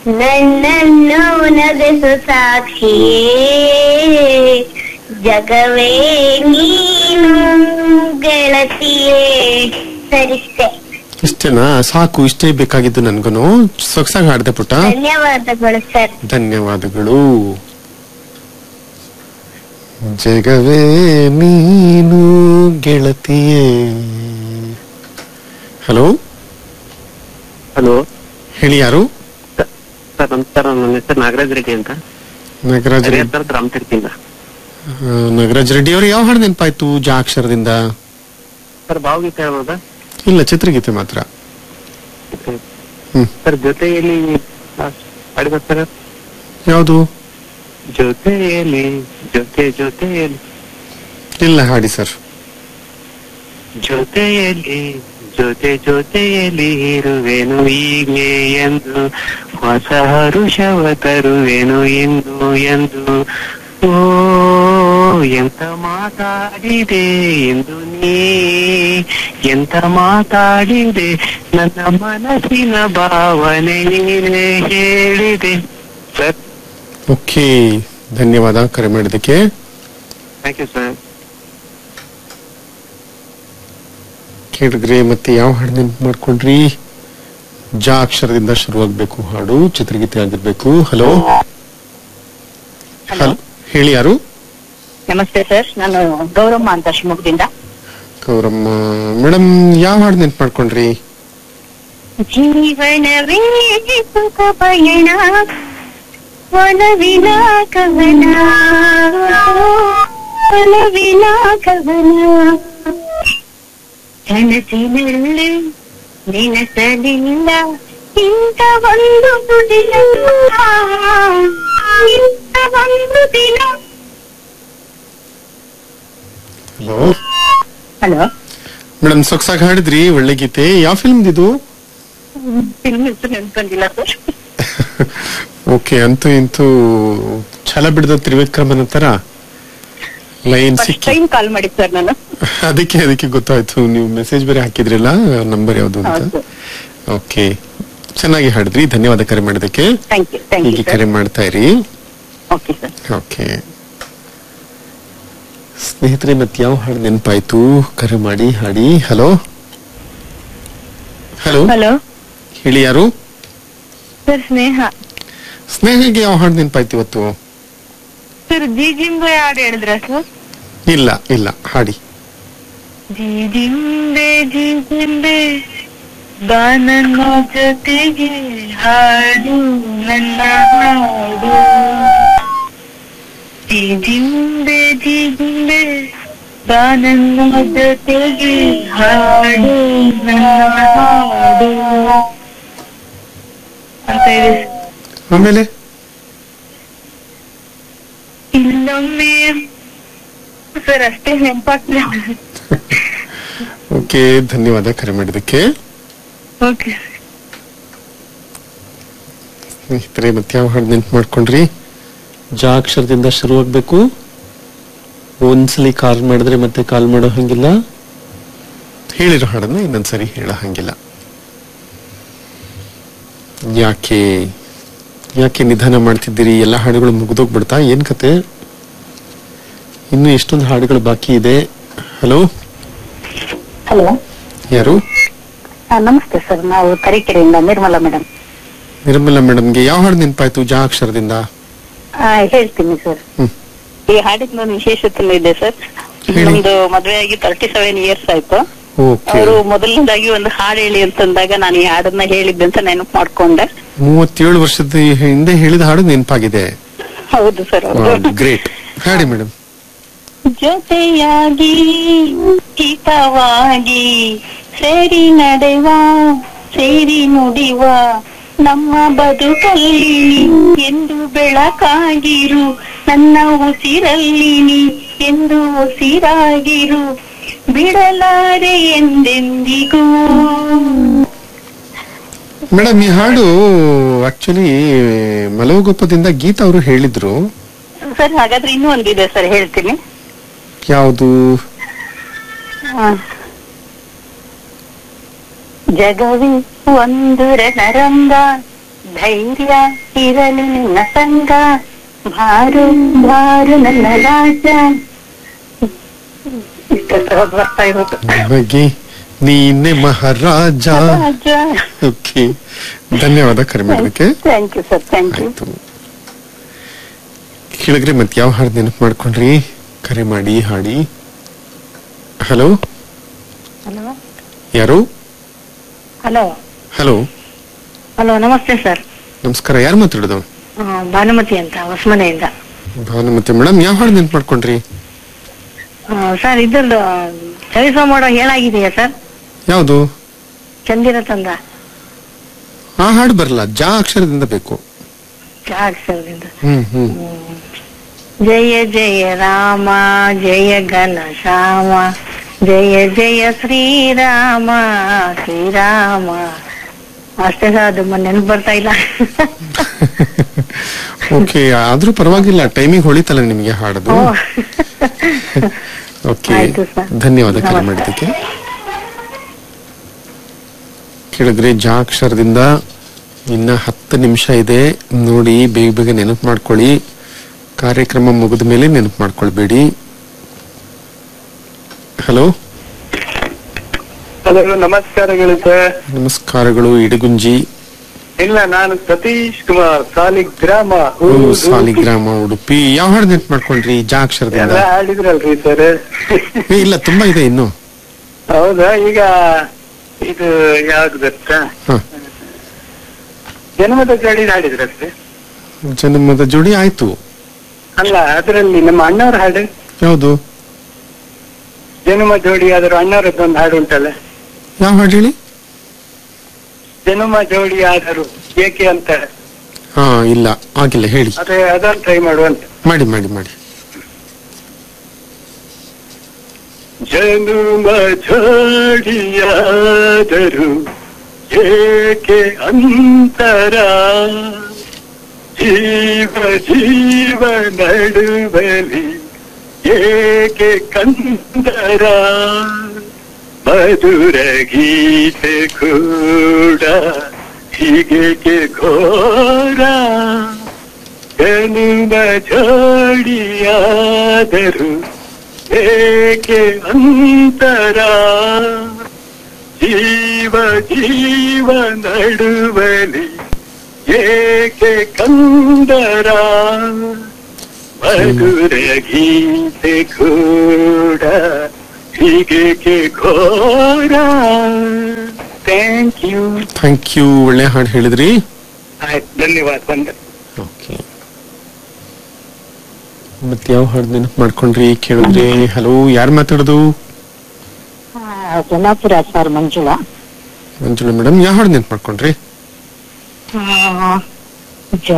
ನನ್ನನ್ನು ನಗಿಸು ಸಾಕ್ಷಿಯೇ ಜಗವೇ ನೀನು ಗೆಳತಿಯೇ ಸರಿಷ್ಟೆ ಇಷ್ಟೇನಾ ಸಾಕು ಇಷ್ಟೇ ಬೇಕಾಗಿದ್ದು ನನ್ಗೂನು ಸೊಗಸಾಗಿ ಹಾಡ್ದೆ ಪುಟ್ಟ ಧನ್ಯವಾದಗಳು ಸರ್ ಧನ್ಯವಾದಗಳು ಜಗವೇ ನೀನು ಗೆಳತಿಯೇ ಹಲೋ ಹಲೋ ಹೇಳಿ ಯಾರು ಸರ್ ನಮಸ್ಕಾರ ನನ್ನ ಹೆಸರು ನಾಗರಾಜ್ ರೆಡ್ಡಿ ಅಂತ ನಾಗರಾಜ್ ರೆಡ್ಡಿ ಹರಿಹರ ರಾಮತೀರ್ಥಿಂದ ಆ, ನಾಗರಾಜ್ ರೆಡ್ಡಿ ಅವರು ಯಾವ ಹಾಡು ನೆನಪಾಯ್ತು ಜಾ ಅಕ್ಷರದಿಂದ ಸರ್ ಭಾವಗೀತೆ ಹೇಳ್ಬೋದಾ ಇಲ್ಲ ಚಿತ್ರಗೀತೆ ಮಾತ್ರ ಹ್ಮ್ ಸರ್ ಜೊತೆಯಲ್ಲಿ ಹಾಡಿದ ಸರ್ ಯಾವುದು ಜೊತೆಯಲ್ಲಿ ಜೊತೆ ಜೊತೆಯಲ್ಲಿ ಇಲ್ಲ ಹಾಡಿ ಸರ್ ಜೊತೆಯಲ್ಲಿ ಜೊತೆ ಜೊತೆಯಲ್ಲಿ ಇರುವೆನು ಹೀಗೆ ಎಂದು ಹೊಸ ಹರುಷವ ತರುವೆನು ಎಂದು ಎಂದು ಓ ಎಂತ ಮಾತಾಡಿದೆ ಎಂದು ನೀ ಎಂತ ಮಾತಾಡಿದೆ ನನ್ನ ಮನಸ್ಸಿನ ಭಾವನೆ ನೀನೇ ಹೇಳಿದೆ ಸರ್ ಓಕೆ ಧನ್ಯವಾದ ಕರೆ ಮಾಡಿದ್ದಕ್ಕೆ ಥ್ಯಾಂಕ್ ಯು ಸರ್ ಕೇಳಿದ್ರೆ ಮತ್ತೆ ಯಾವ ಹಾಡು ನೆನ್ಪು ಮಾಡ್ಕೊಂಡ್ರಿ ಜಾ ಅಕ್ಷರದಿಂದ ಶುರುವಾಗ್ಬೇಕು ಹಾಡು ಚಿತ್ರಗೀತೆ ಆಗಿರ್ಬೇಕು ಹಲೋ ಹಲೋ ಹೇಳಿ ಯಾರು ನಮಸ್ತೆ ಸರ್ ನಾನು ಗೌರಮ್ಮ ಅಂತ ಶಿವಮೊಗ್ಗದಿಂದ ಗೌರಮ್ಮ ಮೇಡಮ್ ಯಾವ ಹಾಡು ನೆನ್ಪು ಮಾಡ್ಕೊಂಡ್ರಿ ಜೀವನವೇ ಸುಖ ಪಯಣ ಒಲವಿನ ಕವನ ಒಲವಿನ ಕವನ ಕನಸಿನಲ್ಲಿ ನೆನಸಲಿಲ್ಲ ಇಂಥ ಒಂದು ದಿನ ಇಂಥ ಒಂದು ದಿನ ಹಲೋ ಹಲೋ ಮೇಡಮ್ ಸೊಗಸಾಗಿ ಹಾಡಿದ್ರಿ ಒಳ್ಳೆ ಗೀತೆ ಯಾವ ಫಿಲ್ಮ್ ಇದು ಫಿಲ್ಮ್ ಹೆಸರು ನೆನ್ಪಂದಿಲ್ಲ ಸರ್ ಓಕೆ ಅಂತೂ ಇಂತೂ ಛಲ ಬಿಡದ ತ್ರಿವಿಕ್ರಮನ ತರ ಲೈನ್ ಫಸ್ಟ್ ಸಿಕ್ಕಿ ಟೈಮ್ ಕಾಲ್ ಮಾಡಿ ಸರ್ ನಾನು ಅದಕ್ಕೆ ಅದಕ್ಕೆ ಗೊತ್ತಾಯ್ತು ನೀವು ಮೆಸೇಜ್ ಬೇರೆ ಹಾಕಿದ್ರಲ್ಲ ನಂಬರ್ ಯಾವ್ದು ಅಂತ ಹೌದು ಓಕೆ ಚೆನ್ನಾಗಿ ಹಾಡಿದ್ರಿ ಧನ್ಯವಾದ ಕರೆ ಮಾಡಿದಕ್ಕೆ ಥ್ಯಾಂಕ್ ಯು ಥ್ಯಾಂಕ್ ಯು ಹೀಗೆ ಸರ್ ಕರೆ ಮಾಡ್ತಾ ಇರಿ ಓಕೆ ಸರ್ ಓಕೆ ಸ್ನೇಹಿತರೆ ಮತ್ತೆ ಯಾವ ಹಾಡು ನೆನಪಾಯ್ತು ಕರೆ ಮಾಡಿ ಹಾಡಿ ಹಲೋ ಹಲೋ ಹಲೋ ಹೇಳಿ ಯಾರು ಸರ್ ಸ್ನೇಹ ಸ್ನೇಹಿಗೆ ಯಾವ ಹಾಡು ನೆನಪಾಯ್ತು ಇವತ್ತು ಸರ್ ಜಿಜಿಂಬೆ ಹಾಡು ಹೇಳಿದ್ರ ಸರ್ ಇಲ್ಲ ಇಲ್ಲ ಹಾಡಿ ಜಿಜಿಂಬೆ ಜಿಜಿಂಬೆ ಬಾ ನನ್ನ ಜೊತೆಗೆ ಹಾಡು ನನ್ನ ಹಾಡು ಜಿಜಿಂಬೆ ಜಿಜಿಂಬೆ ಬಾ ನನ್ನ ಜೊತೆಗೆ ಹಾಡು ನನ್ನ ಹಾಡು ಅಂತ ಇದೆ ಆಮೇಲೆ ಇಲ್ಲೊಮ್ಮೆ ಸರ್ ಅಷ್ಟೇ ನೆನಪಾಗ್ತಿಲ್ಲ ಓಕೆ ಧನ್ಯವಾದ ಕರೆ ಮಾಡಿದಕ್ಕೆ ಓಕೆ ಸ್ನೇಹಿತರೆ ಮತ್ತೆ ಯಾವ ಹಾಡು ನೆನ್ಪು ಮಾಡ್ಕೊಂಡ್ರಿ ಜಾ ಅಕ್ಷರದಿಂದ ಶುರುವಾಗ್ಬೇಕು ಒಂದ್ಸಲಿ ಕಾಲ್ ಮಾಡಿದ್ರೆ ಮತ್ತೆ ಕಾಲ್ ಮಾಡೋ ಹಂಗಿಲ್ಲ ಹೇಳಿರೋ ಹಾಡನ್ನ ಇನ್ನೊಂದ್ಸರಿ ಹೇಳೋ ಹಂಗಿಲ್ಲ ಯಾಕೆ ಯಾಕೆ ನಿಧಾನ ಮಾಡ್ತಿದ್ದೀರಿ ಎಲ್ಲ ಹಾಡುಗಳು ಮುಗಿದೋಗ್ಬಿಡ್ತಾ ಏನ್ ಕತೆ ಇನ್ನು ಎಷ್ಟೊಂದು ಹಾಡುಗಳು ಬಾಕಿ ಇದೆ ಹಲೋ ಹಲೋ ಯಾರು ನಮಸ್ತೆ ಸರ್ ನಾವು ತರೀಕೆರೆಯಿಂದ ನಿರ್ಮಲಾ ಮೇಡಮ್ ನಿರ್ಮಲಾ ಮೇಡಮ್ಗೆ ಯಾವ ಹಾಡು ನೆನಪಾಯ್ತು ಜಾ ಅಕ್ಷರದಿಂದ ಹೇಳ್ತೀನಿ ಸರ್ ಹ್ಮ್. ಈ ಹಾಡಿನ ಒಂದು ವಿಶೇಷತೆ ಇದೆ ಸರ್ ಹೇಳಿ. ನಮ್ದು ಮದುವೆ ಆಗಿ ತರ್ಟಿ ಸೆವೆನ್ ಇಯರ್ಸ್ ಆಯ್ತು ಓಕೆ ಅವರು ಮೊದಲನೇದಾಗಿ ಒಂದು ಹಾಡು ಹೇಳಿ ಅಂತಂದಾಗ ನಾನು ಈ ಹಾಡನ್ನ ಹೇಳಿದ್ದೆ ಅಂತ ನೆನಪು ಮಾಡ್ಕೊಂಡೆ ಮೂವತ್ತೇಳು ವರ್ಷದ ಹಿಂದೆ ಹೇಳಿದ ಹಾಡು ನೆನಪಾಗಿದೆ ಹೌದು ಸರ್ ಹೌದು ಗ್ರೇಟ್ ಹಾಡಿ ಮೇಡಮ್ ಜೊತೆಯಾಗಿ ಹಿತವಾಗಿ ಸೇರಿ ನಡೆವ ಸೇರಿ ನುಡಿವ ನಮ್ಮ ಬದುಕಲ್ಲಿ ನೀ ಎಂದು ಬೆಳಕಾಗಿರು ನನ್ನ ಉಸಿರಲ್ಲಿ ನೀ ಎಂದು ಉಸಿರಾಗಿರು ಬಿಡಲಾರೆ ಎಂದೆಂದಿಗೂ ಮೇಡಮ್ ಈ ಹಾಡು ಆಕ್ಚುಲಿ ಮಲವಗೊಪ್ಪದಿಂದ ಗೀತಾ ಅವರು ಹೇಳಿದ್ರು ಸರ್ ಹಾಗಾದ್ರೆ ಇನ್ನೂ ಒಂದಿದೆ ಸರ್ ಹೇಳ್ತೀನಿ ಯಾವುದು ಆ. ಜಗವೇ ಒಂದು ರಣರಂಗ ಧೈರ್ಯ ಇರಲು ನಿನ್ನ ಸಂಗ ಬಾರು ಬಾರು ನನ್ನ ರಾಜ ಇಷ್ಟ ಬರ್ತಾ ಇರೋದು ನಿಮಗೆ ನೀನೆ ಮಹಾರಾಜ ರಾಜ ಓಕೆ ಧನ್ಯವಾದ ಕರೆ ಮಾಡೋದಕ್ಕೆ thank you sir thank you ಆಯ್ತು ಕೇಳಿದ್ರೆ ಮತ್ತೆ ಯಾವ ಹಾಡು ನೆನಪು ಮಾಡ್ಕೊಂಡ್ರಿ ಕರೆ ಮಾಡಿ ಹಾಡಿ ಹಲೋ ಹಲೋ ಯಾರು ಹಲೋ ಹಲೋ ಹಲೋ ನಮಸ್ತೆ ಸರ್ ನಮಸ್ಕಾರ ಯಾರು ಮಾತಾಡೋದು ಭಾನುಮತಿ ಅಂತ ಹೊಸಮನೆಯಿಂದ ಭಾನುಮತಿ ಮೇಡಮ್ ಯಾವ ಹಾಡು ನೆನಪು ಮಾಡ್ಕೊಂಡ್ರಿ ಸರ್ ಇದ್ರದ್ದು ಚಲಿಸುವ ಮಾಡೋ ಹೇಳಾಗಿದೆಯಾ ಸರ್ ಯಾವುದು ಚಂದಿರ ತಂದ ಆ ಹಾಡು ಬರಲ್ಲ ಜಾ ಅಕ್ಷರದಿಂದ ಬೇಕು ಅಕ್ಷರದಿಂದ ಹ್ಮ್ ಹ್ಮ್ ಜಯ ಜಯ ರಾಮ ಜಯ ಘನ ಶ್ಯಾಮ ಜಯ ಜಯ ಶ್ರೀರಾಮ ಶ್ರೀರಾಮ ಅಷ್ಟೇ ಸರ್ ಅದು ನೆನಪು ಬರ್ತಾ ಇಲ್ಲ ಓಕೆ ಆದ್ರೂ ಪರವಾಗಿಲ್ಲ ಟೈಮಿಂಗ್ ಹೊಳಿತಲ್ಲ ನಿಮ್ಗೆ ಹಾಡೋದು ಓ. ಓಕೆ ಆಯ್ತು ಸರ್. ಧನ್ಯವಾದ ಕರೆ ನಮಸ್ತೆ. ಮಾಡಿದ್ದಕ್ಕೆ ಕೇಳಿದ್ರೆ ಜಾ ಅಕ್ಷರದಿಂದ ಇನ್ನ ಹತ್ತು ನಿಮಿಷ ಇದೆ ನೋಡಿ ಬೇಗ ಬೇಗ ನೆನಪು ಮಾಡ್ಕೊಳ್ಳಿ ಕಾರ್ಯಕ್ರಮ ಮುಗಿದ ಮೇಲೆ ನೆನಪು ಮಾಡ್ಕೊಳ್ಬೇಡಿ ಹಲೋ ಹಲೋ ನಮಸ್ಕಾರಗಳು ಸರ್ ನಮಸ್ಕಾರಗಳು ಇಡಗುಂಜಿ ಇಲ್ಲ ನಾನು ಸತೀಶ್ ಕುಮಾರ್ ಸಾಲಿಗ್ರಾಮ ಓ, ಸಾಲಿಗ್ರಾಮ ಉಡುಪಿ ಯಾವ ಹಾಡು ನೆನಪು ಮಾಡ್ಕೊಂಡ್ರಿ ಜಾ ಅಕ್ಷರದಿಂದ ಎಲ್ಲ ಹಾಡಿದ್ರಲ್ರಿ ಸರ್ ಏ, ಇಲ್ಲ ತುಂಬಾ ಇದೆ ಇನ್ನು ಹೌದಾ ಈಗ ಇದು ಯಾವ್ದು ಗೊತ್ತಾ ಹ ಜನ್ಮದ ಜೋಡಿ ಹಾಡಿದ್ರಲ್ರಿ ಜನ್ಮದ ಜೋಡಿ ಆಯ್ತು ಅಲ್ಲ ಅದರಲ್ಲಿ ನಮ್ಮ ಅಣ್ಣವ್ರ ಹಾಡು ಯಾವುದು ಜನ್ಮ ಜೋಡಿ ಆದರೂ ಅಣ್ಣವರದ್ದು ಒಂದು ಹಾಡು ಉಂಟಲ್ಲ ಯಾವ ಹಾಡು ಹೇಳಿ ಜನ್ಮ ಜೋಡಿ ಆದರೂ ಏಕೆ ಅಂತ ಹಾ ಇಲ್ಲ ಆಗಿಲ್ಲ ಹೇಳಿ ಅದೇ ಅದನ್ನು ಟ್ರೈ ಮಾಡುವಂತ ಮಾಡಿ ಮಾಡಿ ಮಾಡಿ ಜನುಮ ಜೋಡಿಯಾದರು ಏಕೆ ಅಂತರ ಜೀವ ಜೀವ ನಡುವಲಿ ಏಕೆ ಕಂದರ ಮಧುರ ಗೀತೆ ಕೂಡ ಹೀಗೆ ಘೋರ ಜನುಮ ಜೋಡಿಯಾದರು ಏಕೆ ಅಂತರ ಜೀವ ಜೀವ ನಡುವಲಿ ಏಕೆ ಕಂದರ ಮಧುರ ಗೀತೆ ಕೂಡ ಹೀಗೆ ಘೋರ ಥ್ಯಾಂಕ್ ಯು ಥ್ಯಾಂಕ್ ಯು ಒಳ್ಳೆ ಹಾಡು ಹೇಳಿದ್ರಿ ಆಯ್ತು ಧನ್ಯವಾದ ಬಂದೆ ಓಕೆ ಮತ್ತೆ ಯಾವ ಹಾಡು ನೆನಪು ಮಾಡ್ಕೊಂಡ್ರಿ ಕೇಳಿದ್ರಿ ಹಲೋ ಯಾರು ಮಾತಾಡೋದು ಜನಾಪುರ ಸರ್ ಮಂಜುಳಾ ಮಂಜುಳಾ ಮೇಡಮ್ ಯಾವ ಹಾಡು ನೆನಪು ಮಾಡ್ಕೊಂಡ್ರಿ ಜ